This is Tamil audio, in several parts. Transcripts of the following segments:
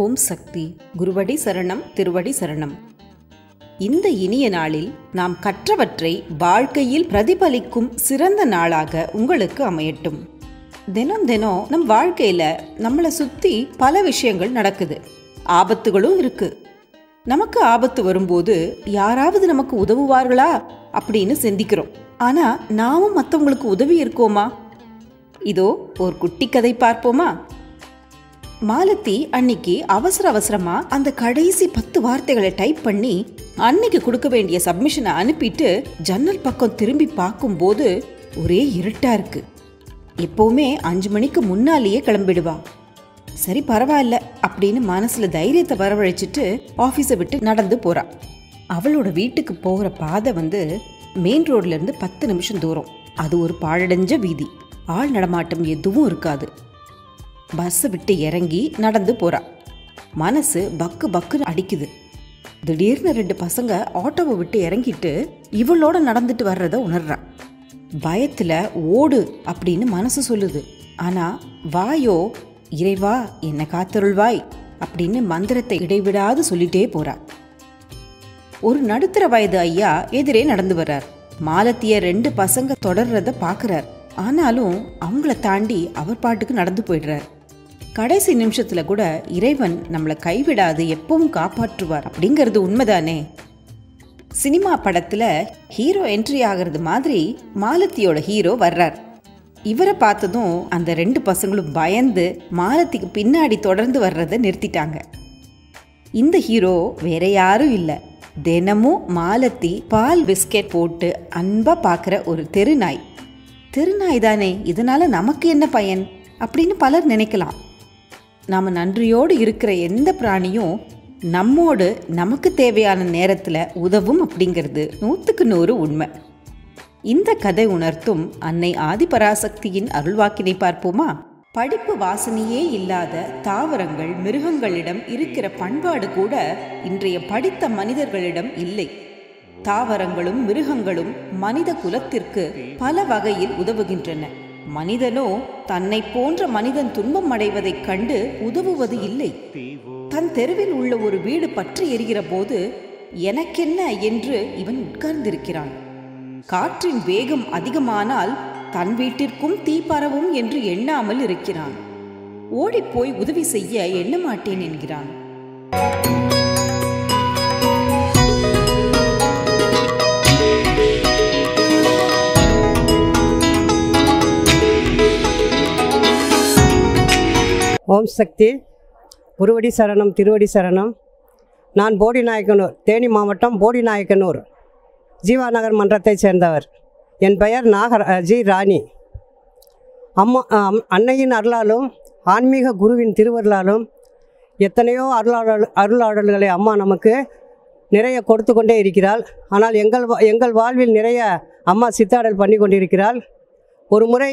ஓம் சக்தி குருவடி சரணம் திருவடி சரணம் இந்த இனிய நாளில் நாம் கற்றவற்றை வாழ்க்கையில் பிரதிபலிக்கும் சிறந்த நாளாக உங்களுக்கு அமையட்டும் தினம் தினம் நம் வாழ்க்கையில நம்மளை சுத்தி பல விஷயங்கள் நடக்குது ஆபத்துகளும் இருக்கு நமக்கு ஆபத்து வரும்போது யாராவது நமக்கு உதவுவார்களா அப்படின்னு சிந்திக்கிறோம் ஆனா நாமும் மற்றவங்களுக்கு உதவி இருக்கோமா இதோ ஒரு குட்டி கதை பார்ப்போமா மாலதி அன்னைக்கு அவசர அவசரமா அந்த கடைசி பத்து வார்த்தைகளை டைப் பண்ணி அன்னைக்கு கொடுக்க வேண்டிய சப்மிஷனை அனுப்பிட்டு ஜன்னல் பக்கம் திரும்பி பார்க்கும்போது ஒரே இருட்டா இருக்கு எப்பவுமே அஞ்சு மணிக்கு முன்னாலேயே கிளம்பிடுவா சரி பரவாயில்ல அப்படின்னு மனசுல தைரியத்தை வரவழைச்சிட்டு ஆஃபீஸை விட்டு நடந்து போறா அவளோட வீட்டுக்கு போகிற பாதை வந்து மெயின் ரோட்ல இருந்து பத்து நிமிஷம் தூரம் அது ஒரு பாழடைஞ்ச வீதி ஆள் நடமாட்டம் எதுவும் இருக்காது பஸ்ஸை விட்டு இறங்கி நடந்து போறா மனசு பக்கு பக்குன்னு அடிக்குது திடீர்னு ரெண்டு பசங்க ஆட்டோவை விட்டு இறங்கிட்டு இவளோட நடந்துட்டு வர்றத உணர்றா பயத்துல ஓடு அப்படின்னு மனசு சொல்லுது ஆனா வாயோ இறைவா என்ன காத்தருள்வாய் அப்படின்னு மந்திரத்தை இடைவிடாது சொல்லிட்டே போறா ஒரு நடுத்தர வயது ஐயா எதிரே நடந்து வர்றார் மாலத்திய ரெண்டு பசங்க தொடர்றத பாக்குறார் ஆனாலும் அவங்கள தாண்டி அவர் பாட்டுக்கு நடந்து போயிடுறார் கடைசி நிமிஷத்துல கூட இறைவன் நம்மளை கைவிடாது எப்பவும் காப்பாற்றுவார் அப்படிங்கிறது உண்மைதானே சினிமா படத்துல ஹீரோ என்ட்ரி ஆகிறது மாதிரி மாலத்தியோட ஹீரோ வர்றார் இவரை பார்த்ததும் அந்த ரெண்டு பசங்களும் பயந்து மாலத்திக்கு பின்னாடி தொடர்ந்து வர்றதை நிறுத்திட்டாங்க இந்த ஹீரோ வேற யாரும் இல்லை தினமும் மாலத்தி பால் பிஸ்கெட் போட்டு அன்பா பார்க்குற ஒரு தெருநாய் தெருநாய் தானே இதனால நமக்கு என்ன பயன் அப்படின்னு பலர் நினைக்கலாம் நாம் நன்றியோடு இருக்கிற எந்த பிராணியும் நம்மோடு நமக்கு தேவையான நேரத்தில் உதவும் அப்படிங்கிறது நூற்றுக்கு நூறு உண்மை இந்த கதை உணர்த்தும் அன்னை ஆதிபராசக்தியின் அருள்வாக்கினை பார்ப்போமா படிப்பு வாசனையே இல்லாத தாவரங்கள் மிருகங்களிடம் இருக்கிற பண்பாடு கூட இன்றைய படித்த மனிதர்களிடம் இல்லை தாவரங்களும் மிருகங்களும் மனித குலத்திற்கு பல வகையில் உதவுகின்றன மனிதனோ தன்னை போன்ற மனிதன் துன்பம் அடைவதைக் கண்டு உதவுவது இல்லை தன் தெருவில் உள்ள ஒரு வீடு பற்றி எரிகிற போது எனக்கென்ன என்று இவன் உட்கார்ந்திருக்கிறான் காற்றின் வேகம் அதிகமானால் தன் வீட்டிற்கும் தீ பரவும் என்று எண்ணாமல் இருக்கிறான் ஓடிப்போய் உதவி செய்ய எண்ண மாட்டேன் என்கிறான் ஓம் சக்தி குருவடி சரணம் திருவடி சரணம் நான் போடி நாயக்கனூர் தேனி மாவட்டம் போடி நாயக்கனூர் ஜீவா நகர் மன்றத்தைச் சேர்ந்தவர் என் பெயர் நாகர் அ, ஜி ராணி அம்மா அம், அன்னையின் அருளாலும் ஆன்மீக குருவின் திருவருளாலும் எத்தனையோ அருளாடல் அருளாடல்களை அம்மா நமக்கு நிறைய கொடுத்து கொண்டே இருக்கிறாள் ஆனால் எங்கள் வா- எங்கள் வாழ்வில் நிறைய அம்மா சித்தாடல் பண்ணி கொண்டிருக்கிறாள் ஒரு முறை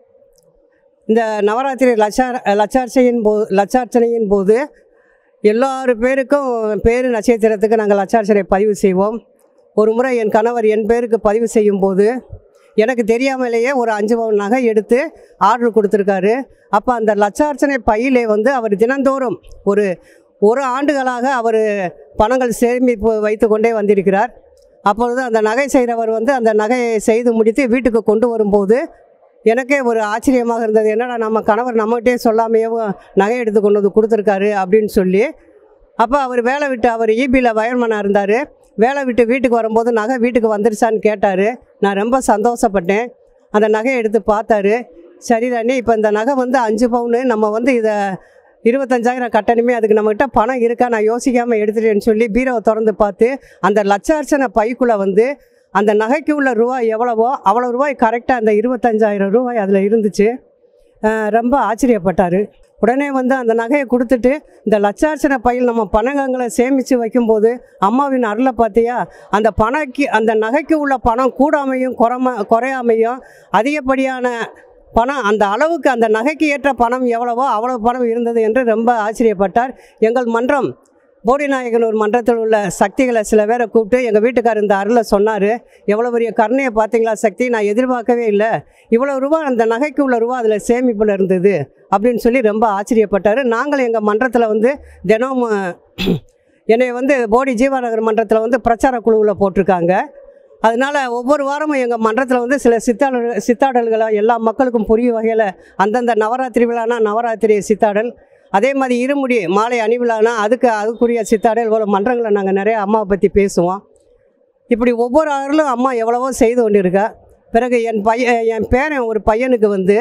இந்த நவராத்திரி லட்சார லட்சார்ச்சையின் போ லட்சார்ச்சனையின் போது எல்லாரு பேருக்கும் பேர் நட்சத்திரத்துக்கு நாங்கள் லட்சார்ச்சனை பதிவு செய்வோம் ஒரு முறை என் கணவர் என் பேருக்கு பதிவு செய்யும் போது எனக்கு தெரியாமலேயே ஒரு அஞ்சு பவுன் நகை எடுத்து ஆர்டர் கொடுத்துருக்காரு அப்போ அந்த லட்சார்ச்சனை பையிலே வந்து அவர் தினந்தோறும் ஒரு ஒரு ஆண்டுகளாக அவர் பணங்கள் சேமிப்பு வைத்து கொண்டே வந்திருக்கிறார் அப்பொழுது அந்த நகை செய்கிறவர் வந்து அந்த நகையை செய்து முடித்து வீட்டுக்கு கொண்டு வரும்போது எனக்கே ஒரு ஆச்சரியமாக இருந்தது என்னடா நம்ம கணவர் நம்மகிட்டே சொல்லாமையே நகை எடுத்து கொண்டு வந்து கொடுத்துருக்காரு அப்படின்னு சொல்லி அப்போ அவர் வேலை விட்டு அவர் ஈபியில் வயர்மனாக இருந்தார் வேலை விட்டு வீட்டுக்கு வரும்போது நகை வீட்டுக்கு வந்துருச்சான்னு கேட்டார் நான் ரொம்ப சந்தோஷப்பட்டேன் அந்த நகையை எடுத்து பார்த்தாரு சரி ராணி இப்போ இந்த நகை வந்து அஞ்சு பவுனு நம்ம வந்து இதை இருபத்தஞ்சாயிரம் கட்டணுமே அதுக்கு நம்மகிட்ட பணம் இருக்கா நான் யோசிக்காமல் எடுத்துட்டேன்னு சொல்லி பீரோவை திறந்து பார்த்து அந்த லட்சார்ச்சனை பைக்குள்ளே வந்து அந்த நகைக்கு உள்ள ரூபாய் எவ்வளவோ அவ்வளோ ரூபாய் கரெக்டாக அந்த இருபத்தஞ்சாயிரம் ரூபாய் அதில் இருந்துச்சு அஹ் ரொம்ப ஆச்சரியப்பட்டார் உடனே வந்து அந்த நகையை கொடுத்துட்டு இந்த லட்சார்ச்சனை பையில் நம்ம பணங்களை சேமித்து வைக்கும்போது அம்மாவின் அருளை பார்த்தியா அந்த பணக்கு அந்த நகைக்கு உள்ள பணம் கூடாமையும் குறைம குறையாமையும் அதிகப்படியான பணம் அந்த அளவுக்கு அந்த நகைக்கு ஏற்ற பணம் எவ்வளவோ அவ்வளவு பணம் இருந்தது என்று ரொம்ப ஆச்சரியப்பட்டார் எங்கள் மன்றம் போடிநாயகனூர் மன்றத்தில் உள்ள சக்திகளை சில பேரை கூப்பிட்டு எங்கள் வீட்டுக்காரர் இந்த அருளை சொன்னார் எவ்வளோ பெரிய கருணையை பார்த்தீங்களா சக்தி நான் எதிர்பார்க்கவே இல்லை இவ்வளோ ரூபா அந்த நகைக்கு உள்ள ரூபா அதில் சேமிப்பில் இருந்தது அப்படின்னு சொல்லி ரொம்ப ஆச்சரியப்பட்டார் நாங்கள் எங்கள் மன்றத்தில் வந்து தினம் என்னை வந்து போடி ஜீவாநகர் மன்றத்தில் வந்து பிரச்சார குழுவில் போட்டிருக்காங்க அதனால் ஒவ்வொரு வாரமும் எங்கள் மன்றத்தில் வந்து சில சித்தாடல் சித்தாடல்களை எல்லா மக்களுக்கும் புரியும் வகையில் அந்தந்த நவராத்திரி விழானா நவராத்திரி சித்தாடல் அதே மாதிரி இருமுடி மாலை அணி விழானா அதுக்கு அதுக்குரிய சித்தாடல் ஒரு மன்றங்களை நாங்கள் நிறைய அம்மாவை பற்றி பேசுவோம் இப்படி ஒவ்வொரு ஆறுலும் அம்மா எவ்வளவோ செய்து கொண்டிருக்கா பிறகு என் பையன் என் பேரன் ஒரு பையனுக்கு வந்து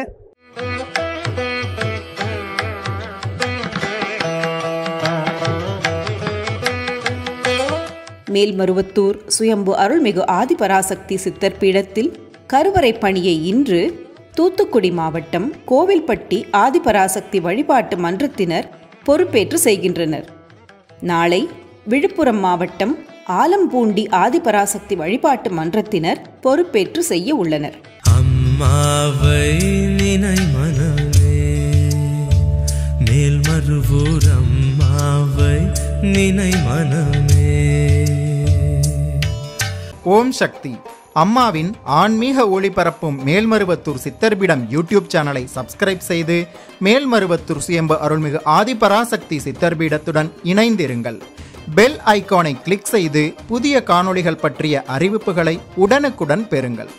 மேல்மருவத்தூர் சுயம்பு அருள்மிகு ஆதிபராசக்தி சித்தர் பீடத்தில் கருவறை பணியை இன்று தூத்துக்குடி மாவட்டம் கோவில்பட்டி ஆதிபராசக்தி வழிபாட்டு மன்றத்தினர் பொறுப்பேற்று செய்கின்றனர் நாளை விழுப்புரம் மாவட்டம் ஆலம்பூண்டி ஆதிபராசக்தி வழிபாட்டு மன்றத்தினர் பொறுப்பேற்று செய்ய உள்ளனர் அம்மாவை நினை மனமே மேல்மருவூர் அம்மாவை நினை மனமே ஓம் சக்தி அம்மாவின் ஆன்மீக ஒளிபரப்பும் மேல்மருவத்தூர் சித்தர்பிடம் யூடியூப் சேனலை சப்ஸ்கிரைப் செய்து மேல்மருவத்தூர் சுயம்பு அருள்மிகு ஆதிபராசக்தி சித்தர்பீடத்துடன் இணைந்திருங்கள் பெல் ஐகானை கிளிக் செய்து புதிய காணொளிகள் பற்றிய அறிவிப்புகளை உடனுக்குடன் பெறுங்கள்